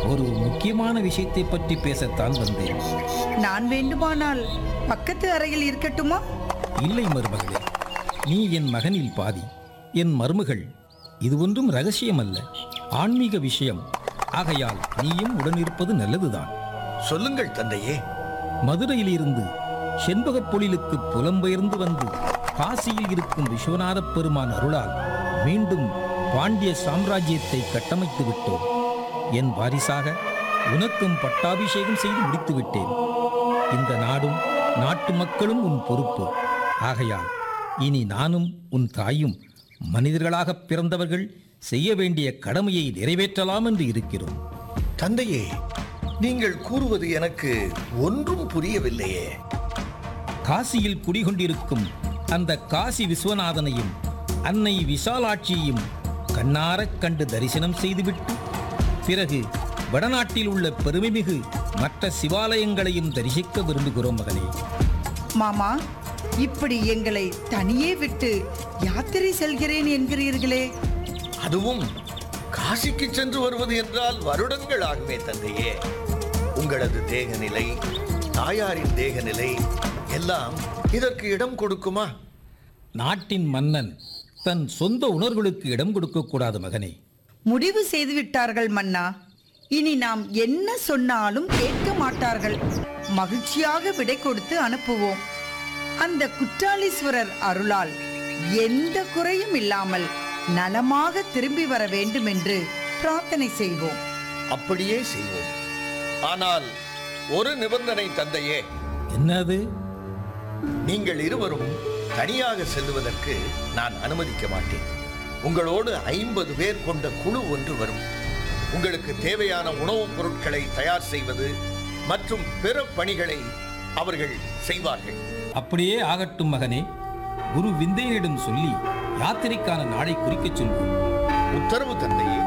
ஒரு முக்கியமான விஷயத்தை பற்றி பேசத்தான் வந்தேன் நான் வேண்டுமானால் பக்கத்து அறையில் இருக்கட்டுமா இல்லை மருமகளே நீ என் மகனில் பாதி என் மருமகள் இது ஒன்றும் ரகசியம் அல்ல ஆன்மீக விஷயம் ஆகையால் நீயும் உடனிருப்பது நல்லதுதான் சொல்லுங்கள் தந்தையே மதுரையிலிருந்து செண்பகப் பொழிலுக்கு புலம்பெயர்ந்து வந்து காசியில் இருக்கும் விஸ்வநாதப் பெருமான் அருளால் மீண்டும் பாண்டிய சாம்ராஜ்யத்தை கட்டமைத்து விட்டோம் என் வாரிசாக உனக்கும் பட்டாபிஷேகம் செய்து முடித்து விட்டேன் இந்த நாடும் நாட்டு மக்களும் உன் பொறுப்பு ஆகையால் இனி நானும் உன் தாயும் மனிதர்களாகப் பிறந்தவர்கள் செய்ய வேண்டிய கடமையை நிறைவேற்றலாம் என்று இருக்கிறோம் தந்தையே நீங்கள் கூறுவது எனக்கு ஒன்றும் புரியவில்லையே காசியில் குடிகொண்டிருக்கும் அந்த காசி விஸ்வநாதனையும் அன்னை விசாலாட்சியையும் கண்ணாரக் கண்டு தரிசனம் செய்துவிட்டு பிறகு வடநாட்டில் உள்ள பெருமைமிகு மற்ற சிவாலயங்களையும் தரிசிக்க விரும்புகிறோம் மகனே மாமா இப்படி எங்களை தனியே விட்டு யாத்திரை செல்கிறேன் என்கிறீர்களே அதுவும் காசிக்கு சென்று வருவது என்றால் வருடங்கள் ஆகுமே தந்தையே உங்களது தேகநிலை தாயாரின் தேகநிலை எல்லாம் இதற்கு இடம் கொடுக்குமா நாட்டின் மன்னன் தன் சொந்த உணர்வுகளுக்கு இடம் கொடுக்கக்கூடாது மகனே முடிவு செய்து விட்டார்கள் மன்னா இனி நாம் என்ன சொன்னாலும் கேட்க மாட்டார்கள் மகிழ்ச்சியாக விடை கொடுத்து அனுப்புவோம் அந்த குற்றாலீஸ்வரர் அருளால் எந்த குறையும் இல்லாமல் நலமாக திரும்பி வர வேண்டும் என்று பிரார்த்தனை செய்வோம் அப்படியே செய்வோம் ஆனால் ஒரு நிபந்தனை தந்தையே என்னது நீங்கள் இருவரும் தனியாக செல்லுவதற்கு நான் அனுமதிக்க மாட்டேன் உங்களோடு ஐம்பது பேர் கொண்ட குழு ஒன்று வரும் உங்களுக்கு தேவையான உணவுப் பொருட்களை தயார் செய்வது மற்றும் பிற பணிகளை அவர்கள் செய்வார்கள் அப்படியே ஆகட்டும் மகனே குரு விந்தையனிடம் சொல்லி யாத்திரைக்கான நாளை குறிக்கச் சொல்வோம் உத்தரவு தந்தையே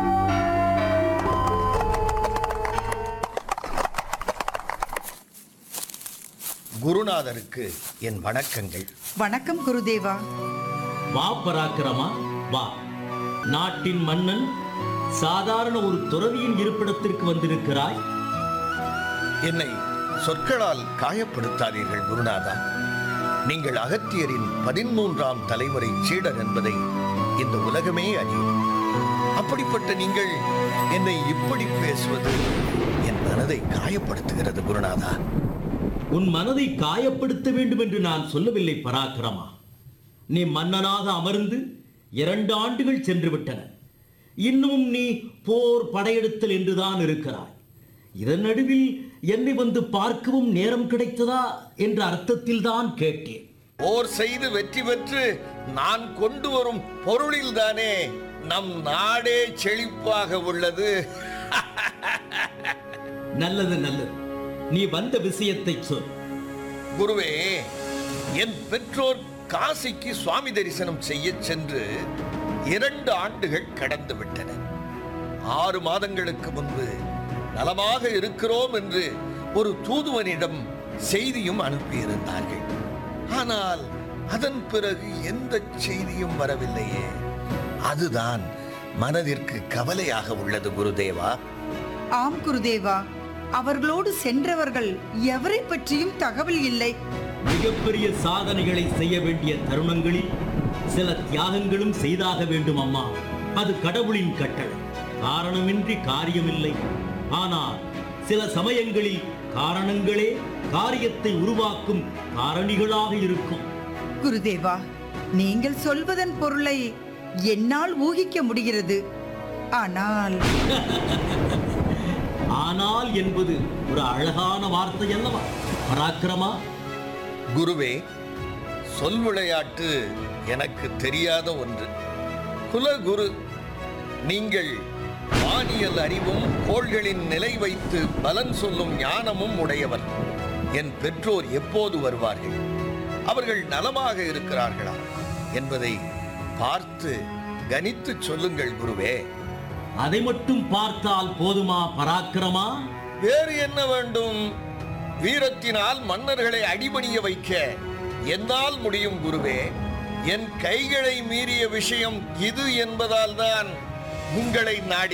குருநாதருக்கு என் வணக்கங்கள் வணக்கம் குருதேவா வா பராக்கிரமா வா நாட்டின் மன்னன் சாதாரண ஒரு துறவியின் இருப்பிடத்திற்கு வந்திருக்கிறாய் என்னை சொற்களால் காயப்படுத்தாதீர்கள் குருநாதா நீங்கள் அகத்தியரின் பதிமூன்றாம் தலைமுறை சீடர் என்பதை இந்த உலகமே அறியும் அப்படிப்பட்ட நீங்கள் என்னை இப்படி பேசுவது என் மனதை காயப்படுத்துகிறது குருநாதா உன் மனதை காயப்படுத்த வேண்டும் என்று நான் சொல்லவில்லை பராக்கிரமா நீ மன்னனாக அமர்ந்து இரண்டு ஆண்டுகள் சென்று விட்டன இன்னும் நீ போர் படையெடுத்தல் என்றுதான் இருக்கிறாய் இதன் நடுவில் என்னை வந்து பார்க்கவும் நேரம் கிடைத்ததா என்ற அர்த்தத்தில் தான் கேட்டேன் போர் செய்து வெற்றி பெற்று நான் கொண்டு வரும் பொருளில்தானே நம் நாடே செழிப்பாக உள்ளது நல்லது நல்லது நீ வந்த விஷயத்தை சொல் குருவே என் பெற்றோர் காசிக்கு சுவாமி தரிசனம் செய்ய சென்று இரண்டு ஆண்டுகள் கடந்து விட்டன ஆறு மாதங்களுக்கு முன்பு நலமாக இருக்கிறோம் என்று ஒரு தூதுவனிடம் செய்தியும் அனுப்பியிருந்தார்கள் ஆனால் அதன் பிறகு எந்த செய்தியும் வரவில்லையே அதுதான் மனதிற்கு கவலையாக உள்ளது குருதேவா ஆம் குருதேவா அவர்களோடு சென்றவர்கள் எவரை பற்றியும் தகவல் இல்லை மிகப்பெரிய சாதனைகளை செய்ய வேண்டிய தருணங்களில் சில தியாகங்களும் செய்தாக வேண்டும் அம்மா அது கடவுளின் கட்டளை காரணமின்றி காரியமில்லை ஆனால் சில சமயங்களில் காரணங்களே காரியத்தை உருவாக்கும் காரணிகளாக இருக்கும் குருதேவா நீங்கள் சொல்வதன் பொருளை என்னால் ஊகிக்க முடிகிறது ஆனால் ஆனால் என்பது ஒரு அழகான வார்த்தை அல்லவா பராக்கிரமா குருவே சொல் விளையாட்டு எனக்கு தெரியாத ஒன்று குலகுரு நீங்கள் வானியல் அறிவும் கோள்களின் நிலை வைத்து பலன் சொல்லும் ஞானமும் உடையவர் என் பெற்றோர் எப்போது வருவார்கள் அவர்கள் நலமாக இருக்கிறார்களா என்பதை பார்த்து கணித்து சொல்லுங்கள் குருவே அதை மட்டும் பார்த்தால் போதுமா பராக்கிரமா வேறு என்ன வேண்டும் வீரத்தினால் மன்னர்களை அடிபணிய வைக்க என்னால் முடியும் குருவே என் கைகளை மீறிய விஷயம் இது என்பதால் தான் உங்களை நாடி